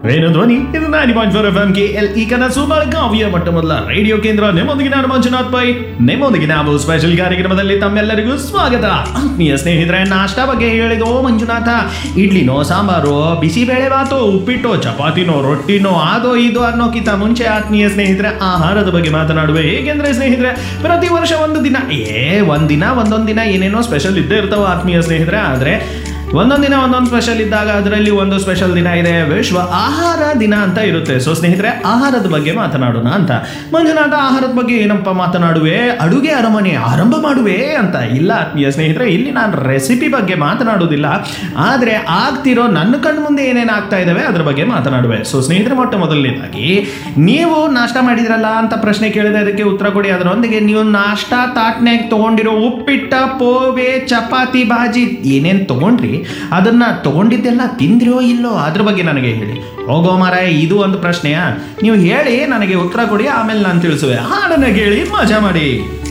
ವೇಣು ಧ್ವನಿ ಇದು nine point four F M K L E ಕನಸು ಬೆಳಗಾವಿಯ ಮೊಟ್ಟ ಮೊದಲ ರೇಡಿಯೋ ಕೇಂದ್ರ ನಿಮ್ಮೊಂದಿಗೆ ನಾನು ಮಂಜುನಾಥ್ ಪೈ ನಿಮ್ಮೊಂದಿಗೆ ನಾವು ಸ್ಪೆಷಲ್ ಕಾರ್ಯಕ್ರಮದಲ್ಲಿ ತಮ್ಮೆಲ್ಲರಿಗೂ ಸ್ವಾಗತ ಆತ್ಮೀಯ ಸ್ನೇಹಿತರೆ ನಾಷ್ಟಾ ಬಗ್ಗೆ ಹೇಳಿದೋ ಮಂಜುನಾಥ ಇಡ್ಲಿನೋ ಸಾಂಬಾರು ಬಿಸಿಬೇಳೆ ಬಾತು ಉಪ್ಪಿಟ್ಟು ಚಪಾತಿನೋ ರೊಟ್ಟಿನೋ ಅದೋ ಇದು ಅನ್ನೋಕ್ಕಿಂತ ಮುಂಚೆ ಆತ್ಮೀಯ ಸ್ನೇಹಿತರೆ ಆಹಾರದ ಬಗ್ಗೆ ಮಾತನಾಡುವೆ ಹೇಗೆಂದ್ರೆ ಸ್ನೇಹಿತರೆ ಪ್ರತಿ ವರ್ಷ ಒಂದು ದಿನ ಏ ಒಂದಿನ ಒಂದೊಂದು ದಿನ ಏನೇನೋ ಸ್ಪೆಷಲ್ ಇದ್ದೇ ಇರ್ತಾವ ಆತ್ಮೀಯ ಸ್ನೇಹಿತರೆ ಆದರೆ ಒಂದೊಂದು ದಿನ ಒಂದೊಂದು ಸ್ಪೆಷಲ್ ಇದ್ದಾಗ ಅದರಲ್ಲಿ ಒಂದು ಸ್ಪೆಷಲ್ ದಿನ ಇದೆ ವಿಶ್ವ ಆಹಾರ ದಿನ ಅಂತ ಇರುತ್ತೆ ಸೊ ಸ್ನೇಹಿತರೆ ಆಹಾರದ ಬಗ್ಗೆ ಮಾತನಾಡೋಣ ಅಂತ ಮಂಜುನಾಥ ಆಹಾರದ ಬಗ್ಗೆ ಏನಪ್ಪ ಮಾತನಾಡುವೆ ಅಡುಗೆ ಅರಮನೆ ಆರಂಭ ಮಾಡುವೆ ಅಂತ ಇಲ್ಲ ಆತ್ಮೀಯ ಸ್ನೇಹಿತರೆ ಇಲ್ಲಿ ನಾನು ರೆಸಿಪಿ ಬಗ್ಗೆ ಮಾತನಾಡುವುದಿಲ್ಲ ಆದರೆ ಆಗ್ತಿರೋ ನನ್ನ ಕಣ್ಣು ಮುಂದೆ ಏನೇನು ಆಗ್ತಾ ಇದ್ದಾವೆ ಅದ್ರ ಬಗ್ಗೆ ಮಾತನಾಡುವೆ ಸೊ ಸ್ನೇಹಿತರೆ ಮೊಟ್ಟ ಮೊದಲನೇದಾಗಿ ನೀವು ನಾಷ್ಟ ಮಾಡಿದ್ರಲ್ಲ ಅಂತ ಪ್ರಶ್ನೆ ಕೇಳಿದೆ ಅದಕ್ಕೆ ಉತ್ತರ ಕೊಡಿ ಅದರೊಂದಿಗೆ ನೀವು ನಾಷ್ಟ ತಾಟ್ನಾಗ ತಗೊಂಡಿರೋ ಉಪ್ಪಿಟ್ಟ ಪೋವೆ ಚಪಾತಿ ಬಾಜಿ ಏನೇನು ತಗೊಂಡ್ರಿ ಅದನ್ನ ತಗೊಂಡಿದ್ದೆಲ್ಲ ತಿಂದ್ರೋ ಇಲ್ಲೋ ಅದ್ರ ಬಗ್ಗೆ ನನಗೆ ಹೇಳಿ ಹೋಗೋ ಮಾರಾಯ ಇದು ಒಂದು ಪ್ರಶ್ನೆಯಾ ನೀವು ಹೇಳಿ ನನಗೆ ಉತ್ತರ ಕೊಡಿ ಆಮೇಲೆ ನಾನು ತಿಳಿಸುವೆ ಹಾಡನ್ನ ಕೇಳಿ ಮಜಾ ಮಾಡಿ